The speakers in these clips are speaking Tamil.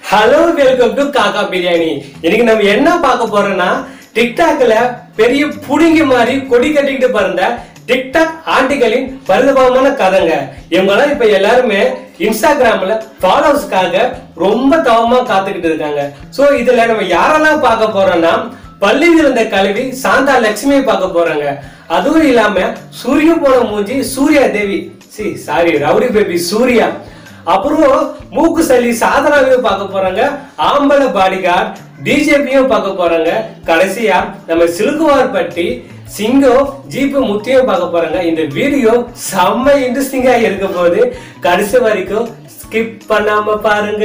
ஹலோ வெல்கம் டு காக்கா பிரியாணி இன்னைக்கு நம்ம என்ன பார்க்க போறோம்னா டிக்டாக்ல பெரிய புடுங்கி மாதிரி கொடி கட்டிக்கிட்டு பிறந்த டிக்டாக் ஆண்டிகளின் பரிதபமான கதைங்க இவங்கெல்லாம் இப்ப எல்லாருமே இன்ஸ்டாகிராம்ல ஃபாலோவர்ஸ்க்காக ரொம்ப தவமா காத்துக்கிட்டு இருக்காங்க சோ இதுல நம்ம யாரெல்லாம் பார்க்க போறோம்னா பள்ளி விழுந்த கல்வி சாந்தா லட்சுமியை பார்க்க போறாங்க அதுவும் இல்லாம சூரிய போன மூஞ்சி சூர்யா தேவி சி சாரி ரவுடி பேபி சூர்யா அப்புறம் மூக்கு சளி சாதனாவையும் பார்க்க போறாங்க ஆம்பளை பாடிகார்ட் டிஜேபியும் பார்க்க போறாங்க கடைசியா நம்ம சிலுக்குவார் பட்டி சிங்கம் ஜீப்பு முத்தியும் பார்க்க போறாங்க இந்த வீடியோ செம்ம இன்ட்ரெஸ்டிங்கா இருக்க போகுது கடைசி வரைக்கும் ஸ்கிப் பண்ணாம பாருங்க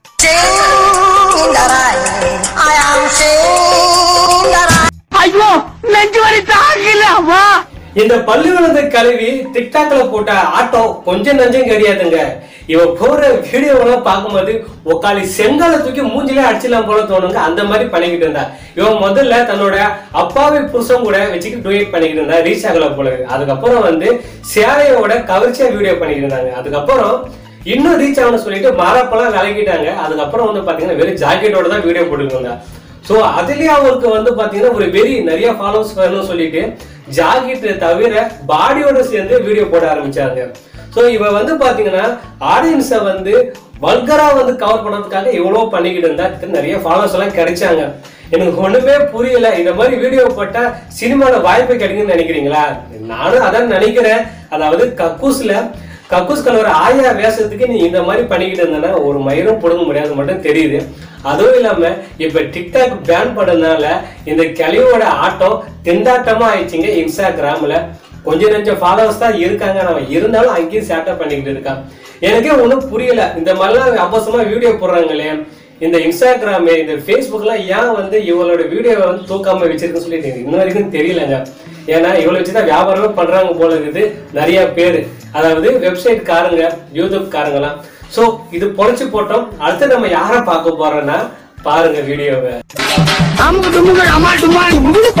I am Shindarai. ஐயோ நெஞ்சு வரி தாங்கல அம்மா இந்த பள்ளி விழுந்த கழுவி டிக்டாக்ல போட்ட ஆட்டோ கொஞ்சம் நஞ்சம் கிடையாதுங்க இவ போற வீடியோவெல்லாம் பார்க்கும்போது உக்காளி செங்கலை தூக்கி மூஞ்சிலே அடிச்சிடலாம் போல தோணுங்க அந்த மாதிரி பண்ணிக்கிட்டு இருந்தா இவன் முதல்ல தன்னோட அப்பாவி புருஷன் கூட வச்சுக்கிட்டு டூயட் பண்ணிக்கிட்டு இருந்தா ரீச் ஆகல போல இருக்கு. அதுக்கப்புறம் வந்து சேலையோட கவர்ச்சியா வீடியோ பண்ணிக்கிட்டு இருந்தாங்க அதுக்கப்புறம் இன்னும் ரீச் ஆகணும்னு சொல்லிட்டு மாறாப்பெல்லாம் விளக்கிட்டாங்க அதுக்கப்புறம் வந்து பாத்தீங்கன்னா வெறும் ஜாக்கெட்டோட தான் வீடியோ போட்டுட்டு இருந்தா ஸோ அதுலயே அவருக்கு வந்து பாத்தீங்கன்னா ஒரு வெறி நிறைய ஃபாலோவர்ஸ் வரணும்னு சொல்லிட்டு ஜாக்கெட் தவிர பாடியோட சேர்ந்து வீடியோ போட ஆரம்பிச்சாங்க ஸோ இவ வந்து பாத்தீங்கன்னா ஆடியன்ஸை வந்து வல்கரா வந்து கவர் பண்ணதுக்காக எவ்வளோ பண்ணிக்கிட்டு இருந்தா இதுக்கு நிறைய ஃபாலோவர்ஸ் எல்லாம் கிடைச்சாங்க எனக்கு ஒண்ணுமே புரியல இந்த மாதிரி வீடியோ போட்டா சினிமால வாய்ப்பு கிடைக்குன்னு நினைக்கிறீங்களா நானும் அதான் நினைக்கிறேன் அதாவது கக்கூஸ்ல கக்கூஸ் கலவர் ஆயா வேஷத்துக்கு நீ இந்த மாதிரி பண்ணிக்கிட்டு இருந்தனா ஒரு மயிரும் புடுங்க முடியாது மட்டும் தெரியுது அதுவும் இல்லாம இப்ப டிக்டாக் பேன் பண்ணதுனால இந்த கிளியோட ஆட்டம் திண்டாட்டமா ஆயிடுச்சுங்க இன்ஸ்டாகிராம்ல கொஞ்சம் நெஞ்சம் ஃபாலோவர்ஸ் தான் இருக்காங்க நம்ம இருந்தாலும் அங்கேயும் சேட்டை பண்ணிக்கிட்டு இருக்கான் எனக்கே ஒன்றும் புரியல இந்த மாதிரிலாம் அவசரமா வீடியோ போடுறாங்களே இந்த இன்ஸ்டாகிராம் இந்த ஃபேஸ்புக்லாம் ஏன் வந்து இவங்களோட வீடியோவை வந்து தூக்காம வச்சிருக்குன்னு சொல்லிட்டு எனக்கு இன்ன வரைக்கும் தெரியலங்க ஏன்னா இவளை வச்சுதான் வியாபாரமே பண்றாங்க போல இருக்குது நிறைய பேர் அதாவது வெப்சைட் காரங்க யூடியூப் காரங்களாம் ஸோ இது பொழைச்சு போட்டோம் அடுத்து நம்ம யாரை பார்க்க போறோம்னா பாருங்க வீடியோவை அமுக்கு டுமுகள் அமால் டுமால்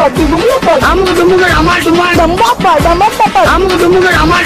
அமுக்கு டுமுகள் அமால் டுமால் அமுக்கு டுமுகள் அமால்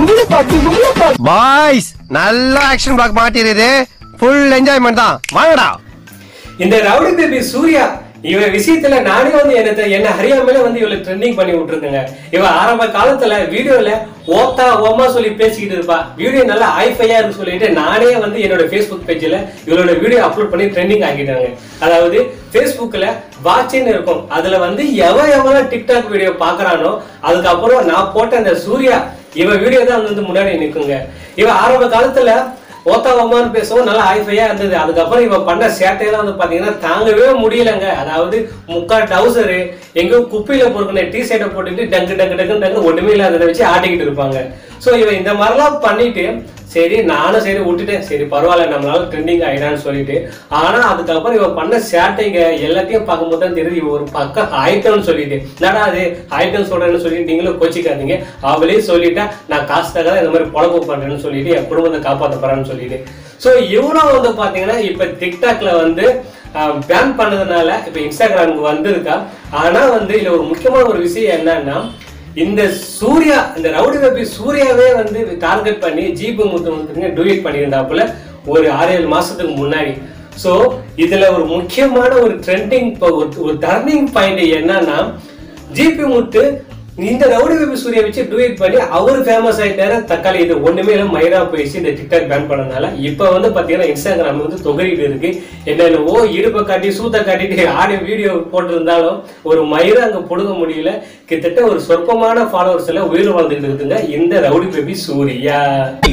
டுமால் பாய்ஸ் நல்ல ஆக்ஷன் பிளாக் மாட்டிருது ஃபுல் என்ஜாய்மெண்ட் தான் வாங்கடா இந்த ரவுடி பேபி சூர்யா இவ விஷயத்துல நானே வந்து என்ன என்ன அறியாமலே வந்து இவளை ட்ரெண்டிங் பண்ணி விட்டுருக்குங்க இவ ஆரம்ப காலத்துல வீடியோல ஓத்தா ஓமா சொல்லி பேசிக்கிட்டு இருப்பா வீடியோ நல்லா ஹைஃபையா இருக்கு சொல்லிட்டு நானே வந்து என்னோட ஃபேஸ்புக் பேஜ்ல இவளோட வீடியோ அப்லோட் பண்ணி ட்ரெண்டிங் ஆக்கிட்டாங்க அதாவது ஃபேஸ்புக்ல வாட்சின்னு இருக்கும் அதுல வந்து எவன் எவன் டிக்டாக் வீடியோ பாக்குறானோ அதுக்கப்புறம் நான் போட்ட அந்த சூர்யா இவ வீடியோ தான் வந்து முன்னாடி நிக்குங்க இவ ஆரம்ப காலத்துல ஓத்தா ஓமான்னு பேசவும் நல்லா ஹைஃபையா இருந்தது அதுக்கப்புறம் இவன் பண்ண சேட்டையெல்லாம் வந்து பாத்தீங்கன்னா தாங்கவே முடியலங்க அதாவது முக்கால் டவுசரு எங்கேயோ குப்பையில பொறுக்கின டி ஷர்ட்டை போட்டுட்டு டங்கு டங்கு டங்கு டங்கு ஒண்ணுமே இல்லாததை வச்சு ஆட்டிக்கிட்டு இருப்பாங்க ஸோ இவன் இந்த மாதிரிலாம் பண்ணிட்டு சரி நானும் சரி விட்டுட்டேன் சரி பரவாயில்ல நம்மளால ட்ரெண்டிங் ஆயிடான்னு சொல்லிட்டு ஆனா அதுக்கப்புறம் இவன் பண்ண சேட்டைங்க எல்லாத்தையும் பார்க்கும்போது தான் தெரியுது இவன் ஒரு பக்கம் ஆயிட்டோம்னு சொல்லிட்டு என்னடா அது ஆயிட்டோம்னு சொல்றேன்னு சொல்லிட்டு நீங்களும் கோச்சிக்காதீங்க அவளே சொல்லிட்டா நான் காசு தர இந்த மாதிரி பொழப்பு பண்றேன்னு சொல்லிட்டு என் குடும்பத்தை காப்பாத்த போறேன்னு சொல்லிட்டு ஸோ இவனும் வந்து பாத்தீங்கன்னா இப்ப டிக்டாக்ல வந்து பேன் பண்ணதுனால இப்ப இன்ஸ்டாகிராமுக்கு வந்திருக்கா ஆனா வந்து இதுல ஒரு முக்கியமான ஒரு விஷயம் என்னன்னா இந்த சூர்யா இந்த ரவுடி பேபி சூர்யாவே வந்து டார்கெட் பண்ணி ஜீப்பு முத்து முத்துங்க டூயட் பண்ணியிருந்தாப்புல ஒரு ஆறு ஏழு மாசத்துக்கு முன்னாடி ஸோ இதுல ஒரு முக்கியமான ஒரு ட்ரெண்டிங் ஒரு டர்னிங் பாயிண்ட் என்னன்னா ஜிபி முத்து இந்த ரவுடி பேபி சூர்யா வச்சு டூயட் பண்ணி அவர் ஃபேமஸ் ஆயிட்டாரு தக்காளி இது ஒண்ணுமே இல்லை மயிரா போயிடுச்சு இந்த டிக்டாக் பேன் பண்ணனால இப்போ வந்து பாத்தீங்கன்னா இன்ஸ்டாகிராம் வந்து தொகையிட்டு இருக்கு என்னென்னவோ இடுப்பை காட்டி சூத்தை காட்டிட்டு ஆடி வீடியோ போட்டிருந்தாலும் ஒரு மயிரை அங்க புடுங்க முடியல கிட்டத்தட்ட ஒரு சொற்பமான ஃபாலோவர்ஸ் எல்லாம் உயிர் வாழ்ந்துட்டு இருக்குங்க இந்த ரவுடி பேபி சூர்யா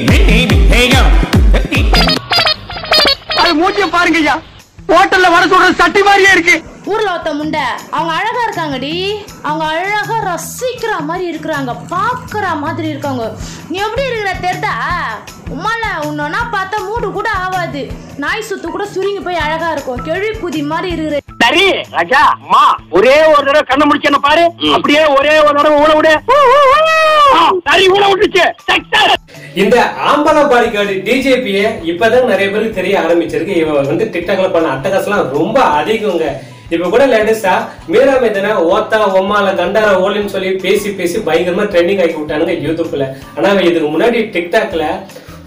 அது மூஞ்சிய பாருங்க ஐயா ஹோட்டல்ல வர சொல்ற சட்டி மாதிரியே இருக்கு ஊர்ல ஒருத்த முண்டை அவங்க அழகா இருக்காங்கடி அவங்க அழகா ரசிக்கிற மாதிரி இருக்கிறாங்க பாக்குற மாதிரி இருக்காங்க நீ எப்படி இருக்கிற தெரிதா உமால உன்னொன்னா பார்த்தா மூடு கூட ஆகாது நாய் சுத்து கூட சுருங்கி போய் அழகா இருக்கும் கெழி குதி மாதிரி இருக்கிற சரி ராஜா அம்மா ஒரே ஒரு தடவை கண்ணை முடிச்சன பாரு அப்படியே ஒரே ஒரு தடவை ஊழ விடு ஆ, சரி ஊழ விட்டுச்சு சக்சஸ் இந்த ஆம்பளை பாடிக்காடு டிஜேபியை இப்பதான் நிறைய பேருக்கு தெரிய ஆரம்பிச்சிருக்கு இவ வந்து டிக்டாக்ல பண்ண அட்டகாசம்லாம் ரொம்ப அதிகங்க இப்ப கூட லேட்டஸ்டா மீரா மேதனா ஓத்தா ஒம்மால கண்டார ஓலின்னு சொல்லி பேசி பேசி பயங்கரமா ட்ரெண்டிங் ஆக்கி விட்டானுங்க யூடியூப்ல ஆனா அவன் இதுக்கு முன்னாடி டிக்டாக்ல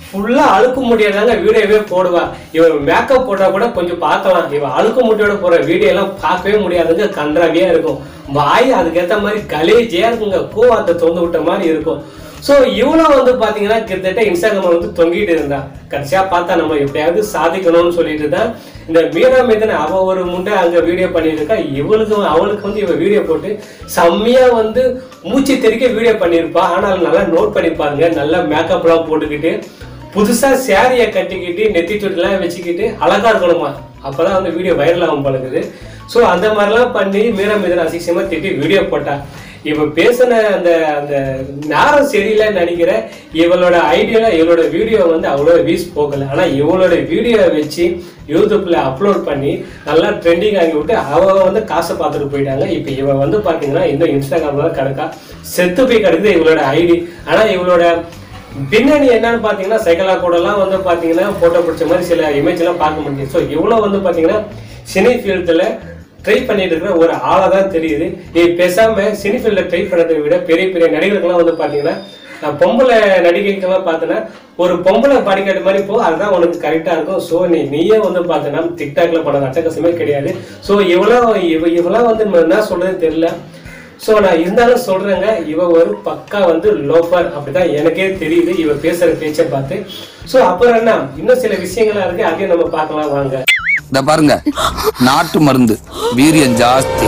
ஃபுல்லா அழுக்கு முடியாதாங்க வீடியோவே போடுவா இவன் மேக்கப் போட்டா கூட கொஞ்சம் பார்க்கலாம் இவன் அழுக்கு முட்டையோட போற வீடியோ எல்லாம் பார்க்கவே முடியாதுங்க கன்றாவியா இருக்கும் வாய் அதுக்கேத்த மாதிரி கலேஜியா இருக்குங்க கூவாத்தை தொந்து விட்ட மாதிரி இருக்கும் ஸோ இவளும் வந்து பாத்தீங்கன்னா கிட்டத்தட்ட இன்ஸ்டாகிராம் வந்து தொங்கிட்டு இருந்தா கடைசியா பார்த்தா நம்ம எப்படியாவது சாதிக்கணும்னு சொல்லிட்டு தான் இந்த மீரா மீதன் அவ ஒரு முண்டை அங்க வீடியோ பண்ணிட்டு இருக்கா இவளுக்கு அவளுக்கு வந்து இவ வீடியோ போட்டு செம்மையா வந்து மூச்சு தெறிக்க வீடியோ பண்ணியிருப்பா ஆனால் நல்லா நோட் பண்ணி பாருங்க நல்லா மேக்கப்லாம் போட்டுக்கிட்டு புதுசா சேரிய கட்டிக்கிட்டு நெத்தி சுட்டுலாம் வச்சுக்கிட்டு அழகா இருக்கணுமா அப்பதான் வந்து வீடியோ வைரல் ஆகும் பழகுது ஸோ அந்த மாதிரிலாம் பண்ணி மீரா மீதன் அசிங்கமா திட்டி வீடியோ போட்டா இவ பேசின அந்த அந்த நேரம் சரியில்லைன்னு நினைக்கிற இவளோட ஐடியால இவளோட வீடியோ வந்து அவ்வளோ வீஸ் போகல ஆனா இவளோட வீடியோ வச்சு யூடியூப்ல அப்லோட் பண்ணி நல்லா ட்ரெண்டிங் ஆகி விட்டு அவ வந்து காசை பார்த்துட்டு போயிட்டாங்க இப்போ இவ வந்து பாத்தீங்கன்னா இன்னும் இன்ஸ்டாகிராம்ல தான் கிடக்கா செத்து போய் கிடக்குது இவளோட ஐடி ஆனா இவளோட பின்னணி என்னன்னு பாத்தீங்கன்னா சைக்கிளா கூடலாம் வந்து பாத்தீங்கன்னா போட்டோ பிடிச்ச மாதிரி சில இமேஜ் எல்லாம் பார்க்க முடியும் ஸோ இவ்வளவு வந்து பாத்தீங்கன்னா சினி ஃபீல்டுல ட்ரை பண்ணிட்டு இருக்கிற ஒரு ஆளா தான் தெரியுது நீ பேசாம சினி ஃபீல்ட ட்ரை பண்ணதை விட பெரிய பெரிய நடிகர்களுக்கெல்லாம் வந்து பாத்தீங்கன்னா நான் பொம்பளை நடிகைக்கெல்லாம் பார்த்தேன்னா ஒரு பொம்பளை பாடிக்காட்டு மாதிரி போ அதுதான் உனக்கு கரெக்டா இருக்கும் ஸோ நீ நீயே வந்து பார்த்தனா டிக்டாக்ல பண்ண அட்டகாசமே கிடையாது ஸோ இவ்வளோ இவ இவெல்லாம் வந்து நம்ம என்ன சொல்றதுன்னு தெரியல ஸோ நான் இருந்தாலும் சொல்றேங்க இவ ஒரு பக்கா வந்து லோஃபர் அப்படிதான் எனக்கே தெரியுது இவ பேசுற பேச்சை பார்த்து ஸோ அப்புறம் என்ன இன்னும் சில விஷயங்களா இருக்கு அதையும் நம்ம பார்க்கலாம் வாங்க இந்த பாருங்க நாட்டு மருந்து வீரியம் ஜாஸ்தி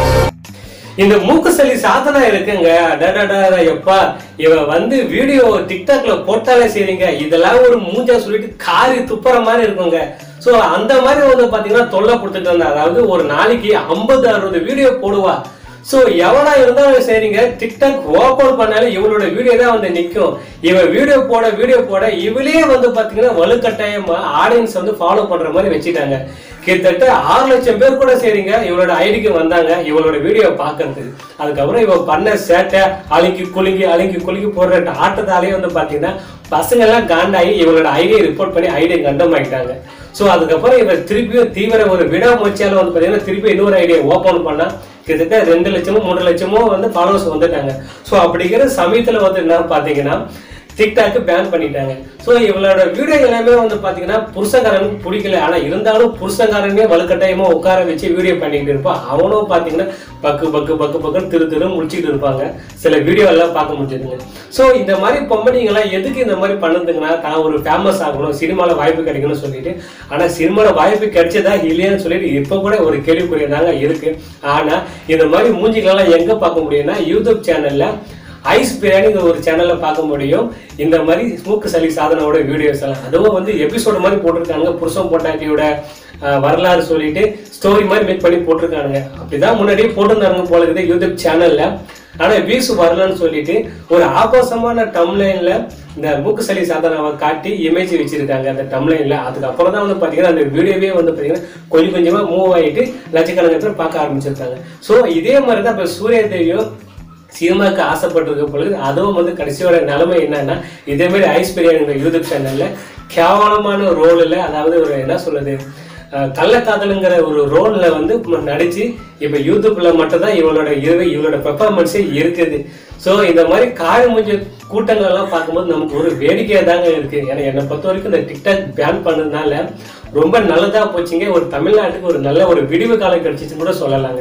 இந்த மூக்கு சளி சாதனா இருக்குங்க அடடடா எப்பா இவ வந்து வீடியோ டிக்டாக்ல போட்டாலே சரிங்க இதெல்லாம் ஒரு மூஞ்சா சொல்லிட்டு காரி துப்புற மாதிரி இருக்குங்க சோ அந்த மாதிரி வந்து பாத்தீங்கன்னா தொல்லை கொடுத்துட்டு இருந்தா அதாவது ஒரு நாளைக்கு ஐம்பது அறுபது வீடியோ போடுவா சோ எவனா இருந்தாலும் சரிங்க டிக்டாக் ஓபன் பண்ணாலே இவளோட வீடியோ தான் வந்து நிக்கும் இவ வீடியோ போட வீடியோ போட இவளே வந்து பாத்தீங்கன்னா வலுக்கட்டாயமா ஆடியன்ஸ் வந்து ஃபாலோ பண்ற மாதிரி வச்சுட்டாங்க கிட்டத்தட்ட ஆறு லட்சம் பேர் கூட சரிங்க இவளோட ஐடிக்கு வந்தாங்க இவளோட வீடியோ பார்க்கறதுக்கு அதுக்கப்புறம் இவ பண்ண சேட்டை அழுங்கி குலுங்கி அழுங்கி குலுங்கி போடுற ஆட்டத்தாலேயே வந்து பாத்தீங்கன்னா பசங்க எல்லாம் காண்டாகி இவளோட ஐடியை ரிப்போர்ட் பண்ணி ஐடியை கண்டமாயிட்டாங்க ஸோ அதுக்கப்புறம் இவ திருப்பியும் தீவிர ஒரு விடாமுயற்சியால வந்து பாத்தீங்கன்னா திருப்பி இன்னொரு ஐடியா ஓபன் பண்ணா கிட்டத்தட்ட ரெண்டு லட்சமோ மூணு லட்சமோ வந்து ஃபாலோவர்ஸ் வந்துட்டாங்க ஸோ அப்படிங்கிற சமயத்துல வந்து என்ன பாத்தீங்கன்னா டிக்டாக் பேன் பண்ணிட்டாங்க ஸோ இவளோட வீடியோ எல்லாமே வந்து பாத்தீங்கன்னா புருஷங்காரனுக்கு பிடிக்கல ஆனா இருந்தாலும் புருஷங்காரனே வலுக்கட்டாயமா உட்கார வச்சு வீடியோ பண்ணிட்டு இருப்பான் அவனும் பாத்தீங்கன்னா பக்கு பக்கு பக்கு பக்குன்னு திரு திரு முடிச்சிட்டு இருப்பாங்க சில வீடியோ எல்லாம் பார்க்க முடிஞ்சதுங்க ஸோ இந்த மாதிரி பொம்பளைங்கெல்லாம் எதுக்கு இந்த மாதிரி பண்ணுதுங்கன்னா தான் ஒரு ஃபேமஸ் ஆகணும் சினிமால வாய்ப்பு கிடைக்கணும்னு சொல்லிட்டு ஆனா சினிமால வாய்ப்பு கிடைச்சதா இல்லையான்னு சொல்லிட்டு இப்போ கூட ஒரு கேள்விக்குரியதாங்க இருக்கு ஆனா இந்த மாதிரி மூஞ்சிகளெல்லாம் எங்க பார்க்க முடியும்னா யூடியூப் சேனல்ல ஐஸ் பிரியாணிங்கிற ஒரு சேனல்ல பார்க்க முடியும் இந்த மாதிரி ஸ்மூக்கு சளி சாதனோட வீடியோஸ் எல்லாம் அதுவும் வந்து எபிசோடு மாதிரி போட்டிருக்காங்க புருஷன் பொட்டாட்டியோட அஹ், வரலாறு சொல்லிட்டு ஸ்டோரி மாதிரி மேக் பண்ணி போட்டிருக்கானுங்க அப்படிதான் முன்னாடியே போட்டிருந்தாங்க போல இருக்குது யூடியூப் சேனல்ல ஆனா வியூஸ் வரலன்னு சொல்லிட்டு ஒரு ஆபாசமான டம்லைன்ல இந்த மூக்கு சளி சாதனாவை காட்டி இமேஜ் வச்சிருக்காங்க அந்த டம்லைன்ல அதுக்கப்புறம் தான் வந்து பாத்தீங்கன்னா அந்த வீடியோவே வந்து பாத்தீங்கன்னா கொஞ்சம் கொஞ்சமா மூவ் ஆயிட்டு லட்சக்கணக்கத்துல பார்க்க ஆரம்பிச்சிருக்காங்க சோ இதே மாதிரி தான் இப்ப சூரிய தேவியும் சினிமாவுக்கு ஆசைப்பட்டிருக்க பொழுது அதுவும் வந்து கடைசியோட நிலைமை என்னன்னா இதே மாதிரி ஐஸ் பிரியாணி யூடியூப் சேனல்ல கேவலமான ரோலில் அதாவது ஒரு என்ன சொல்றது அஹ், கள்ளக்காதலுங்கிற ஒரு ரோல்ல வந்து ம- நடிச்சு இப்ப யூடியூப்ல மட்டும்தான் இவளோட இரு இவளோட பெர்ஃபார்மன்ஸே இருக்குது ஸோ இந்த மாதிரி காய மூஞ்ச கூட்டங்கள் எல்லாம் பார்க்கும்போது நமக்கு ஒரு வேடிக்கையா தாங்க இருக்கு ஏன்னா என்னை பொறுத்த வரைக்கும் இந்த டிக்டாக் பேன் பண்ணதுனால ரொம்ப நல்லதா போச்சுங்க ஒரு தமிழ்நாட்டுக்கு ஒரு நல்ல ஒரு விடிவு காலம் கிடைச்சிச்சுன்னு கூட சொல்லலாங்க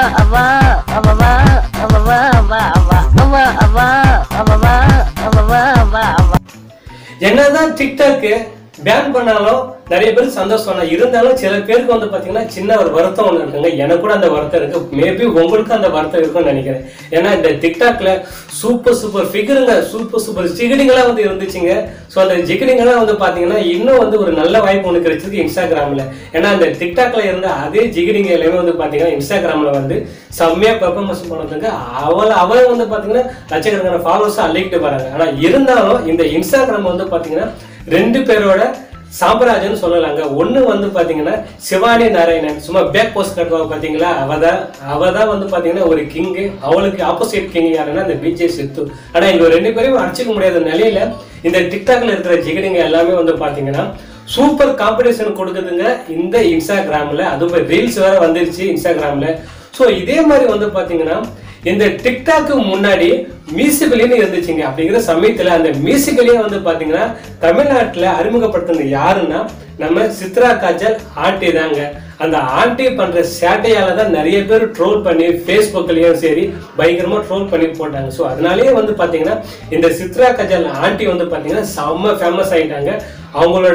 என்னதான் டிக்டாக் பேன் பண்ணாலும் நிறைய பேருக்கு சந்தோஷம் தான். இருந்தாலும் சில பேருக்கு வந்து பாத்தீங்கன்னா சின்ன ஒரு வருத்தம் ஒன்று இருக்குங்க எனக்கு கூட அந்த வருத்தம் இருக்கு மேபி உங்களுக்கு அந்த வருத்தம் இருக்கும்னு நினைக்கிறேன் ஏன்னா இந்த டிக்டாக்ல சூப்பர் சூப்பர் ஃபிகருங்க சூப்பர் சூப்பர் ஜிகிடிங்கெல்லாம் வந்து இருந்துச்சுங்க ஸோ அந்த ஜிகிடிங்கெல்லாம் வந்து பாத்தீங்கன்னா இன்னும் வந்து ஒரு நல்ல வாய்ப்பு ஒன்று கிடைச்சிருக்கு இன்ஸ்டாகிராம்ல ஏன்னா அந்த டிக்டாக்ல இருந்த அதே ஜிகிடிங்க எல்லாமே வந்து பாத்தீங்கன்னா இன்ஸ்டாகிராம்ல வந்து செம்மையா பெர்ஃபார்மன்ஸ் பண்ணதுங்க அவளை அவளை வந்து பாத்தீங்கன்னா லட்சக்கணக்கான ஃபாலோவர்ஸ் அள்ளிக்கிட்டு வராங்க ஆனா இருந்தாலும் இந்த இன்ஸ்டாகிராம் வந்து பாத்தீங்கன்னா ரெண்டு பேரோட சாம்ராஜ்யம்னு சொல்லலாங்க ஒண்ணு வந்து பாத்தீங்கன்னா சிவானி நாராயணன் சும்மா பேக் போஸ்ட் கட்டுவா பாத்தீங்களா அவ தான் அவ தான் வந்து பாத்தீங்கன்னா ஒரு கிங் அவளுக்கு ஆப்போசிட் கிங் யாருன்னா இந்த பிஜே சித்து ஆனா இங்க ரெண்டு பேரையும் அடிச்சுக்க முடியாத நிலையில இந்த டிக்டாக்ல இருக்கிற ஜிகடிங்க எல்லாமே வந்து பாத்தீங்கன்னா சூப்பர் காம்படிஷன் கொடுக்குதுங்க இந்த இன்ஸ்டாகிராம்ல அதுவும் ரீல்ஸ் வேற வந்துருச்சு இன்ஸ்டாகிராம்ல ஸோ இதே மாதிரி வந்து பாத்தீங்கன்னா இந்த டிக்டாக்கு முன்னாடி மியூசிக்கலின்னு இருந்துச்சுங்க அப்படிங்கிற சமயத்துல அந்த மியூசிக்கலே வந்து பாத்தீங்கன்னா தமிழ்நாட்டுல அறிமுகப்படுத்தினது யாருன்னா நம்ம சித்ரா காஜல் ஆண்டி தாங்க அந்த ஆண்டி பண்ற சேட்டையால தான் நிறைய பேர் ட்ரோல் பண்ணி ஃபேஸ்புக்லயும் சரி பயங்கரமா ட்ரோல் பண்ணி போட்டாங்க ஸோ அதனாலேயே வந்து பாத்தீங்கன்னா இந்த சித்ரா கஜல் ஆண்டி வந்து பாத்தீங்கன்னா செம்ம ஃபேமஸ் ஆயிட்டாங்க அவங்களோட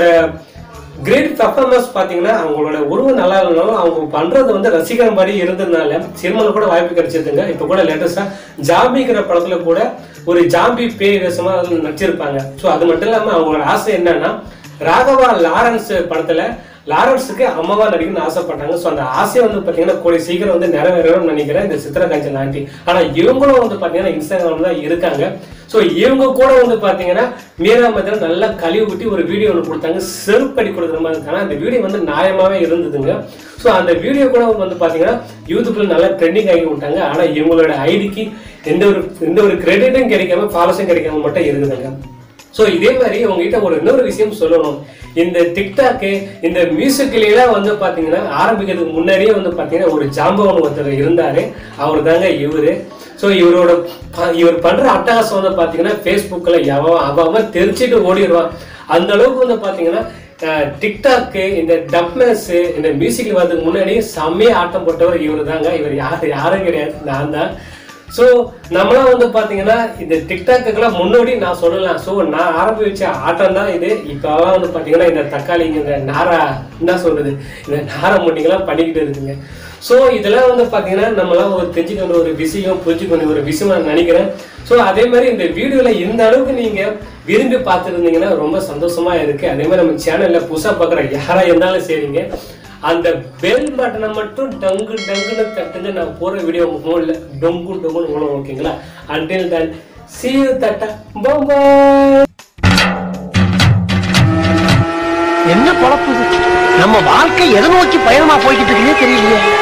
கிரேட் பெர்ஃபார்மன்ஸ் பார்த்தீங்கன்னா அவங்களோட உருவம் நல்லா இருந்தாலும் அவங்க பண்றது வந்து ரசிக்கிற மாதிரி இருந்ததுனால சினிமாவில் கூட வாய்ப்பு கிடைச்சதுங்க இப்போ கூட லேட்டஸ்டா ஜாம்பிங்கிற படத்துல கூட ஒரு ஜாம்பி பேய் வேஷமா அதுல நடிச்சிருப்பாங்க ஸோ அது மட்டும் இல்லாம அவங்களோட ஆசை என்னன்னா ராகவா லாரன்ஸ் படத்துல லாரன்ஸுக்கு அம்மாவா நடிக்கணும்னு ஆசைப்பட்டாங்க ஸோ அந்த ஆசையை வந்து பார்த்தீங்கன்னா கூடிய சீக்கிரம் வந்து நிறைவேறணும்னு நினைக்கிறேன் இந்த சித்திரகாஞ்சல் ஆண்டி ஆனால் இவங்களும் வந்து பார்த்தீங்கன்னா இன்ஸ்டாகிராம் தான் இருக்காங்க ஸோ இவங்க கூட வந்து பார்த்தீங்கன்னா மீரா மதியம் நல்லா கழுவி ஊட்டி ஒரு வீடியோ ஒன்று கொடுத்தாங்க செருப்படி கொடுக்குற மாதிரி இருக்காங்க அந்த வீடியோ வந்து நியாயமாவே இருந்ததுங்க ஸோ அந்த வீடியோ கூட வந்து பார்த்தீங்கன்னா யூடியூப்ல நல்லா ட்ரெண்டிங் ஆகி விட்டாங்க ஆனால் இவங்களோட ஐடிக்கு எந்த ஒரு எந்த ஒரு கிரெடிட்டும் கிடைக்காம ஃபாலோஸும் கிடைக்காம மட்டும் இருக்குதுங்க ஸோ இதே மாதிரி உங்ககிட்ட ஒரு இன்னொரு விஷயம் சொல்லணும் இந்த டிக்டாக்கு இந்த மியூசிக்லாம் வந்து பார்த்தீங்கன்னா ஆரம்பிக்கிறதுக்கு முன்னாடியே வந்து பார்த்தீங்கன்னா ஒரு ஜாம்பவன் ஒருத்தர் இருந்தாரு அவர் தாங்க இவரு ஸோ இவரோட ப- இவர் பண்ற அட்டகாசம் வந்து பார்த்தீங்கன்னா ஃபேஸ்புக்கில் எவன் அவன் அவன் தெரிச்சுட்டு ஓடிடுவான் அந்த அளவுக்கு வந்து பார்த்தீங்கன்னா அஹ், டிக்டாக்கு இந்த டப்னஸ் இந்த மியூசிக் வரதுக்கு முன்னாடி செம்மையா ஆட்டம் போட்டவர் இவர் தாங்க இவர் யார் யாரும் கிடையாது நான் தான் ஸோ நம்மளாம் வந்து பார்த்தீங்கன்னா இந்த டிக்டாக்குக்கெல்லாம் முன்னாடி நான் சொல்லலாம் ஸோ நான் ஆரம்பிச்ச ஆட்டம் தான் இது இப்போலாம் வந்து பார்த்தீங்கன்னா இந்த தக்காளிங்க இந்த நாரா என்ன சொல்றது இந்த நார முட்டிங்கெல்லாம் பண்ணிக்கிட்டு இருக்குங்க ஸோ இதெல்லாம் வந்து பார்த்தீங்கன்னா நம்மளாம் ஒரு தெரிஞ்சுக்க வேண்டிய ஒரு விஷயம் புரிஞ்சுக்க வேண்டிய ஒரு விஷயமா நான் நினைக்கிறேன் ஸோ அதே மாதிரி இந்த வீடியோவில் இந்த அளவுக்கு நீங்கள் விரும்பி பார்த்துருந்தீங்கன்னா ரொம்ப சந்தோஷமா இருக்கு அதே மாதிரி நம்ம சேனலில் புதுசாக பார்க்குற யாரா இருந்தாலும் சரிங்க அந்த பெல் பட்டனை மட்டும் டங்கு டங்குன்னு தட்டுங்க நான் போற வீடியோ ஃபோன்ல டொங்கு டொங்குன்னு ஓடும் ஓகேங்களா அன்டில் தன் see you தட்டா பாய் என்ன பொழப்பு இது? நம்ம வாழ்க்கை எதை நோக்கி பயணமா போய்கிட்டு இருக்குன்னே தெரியலையே